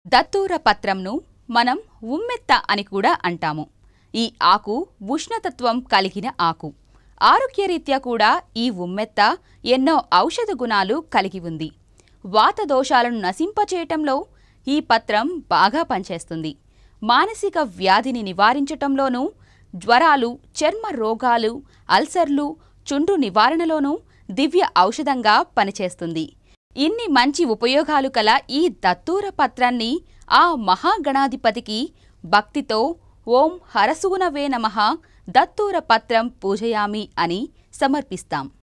datura పత్రంను మనం ఉమ్మెత్త అని కూడా అంటాము ఈ ఆకు ఉష్ణతత్వం కలిగిన ఆకు ఆరోగ్యరీత్యా కూడా ఈ ఉమ్మెత్త ఎన్నో ఔషధ గుణాలు కలిగి ఉంది వాత దోషాలను నశింపచేయటంలో ఈ పత్రం బాగా పనిచేస్తుంది మానసిక వ్యాధిని నివారించటంలోనూ జ్వరాలు చర్మ రోగాలు అల్సర్లు చుండ్రు నివారణలోనూ దివ్య ఔషధంగా పనిచేస్తుంది ఇన్ని మంచి ఉపయోగాలు కల ఈ దత్తూర పత్రాన్ని ఆ మహాగణాధిపతికి భక్తితో ఓం హరసూనవే నమః దత్తూర పత్రం పూజయామి అని సమర్పిస్తాం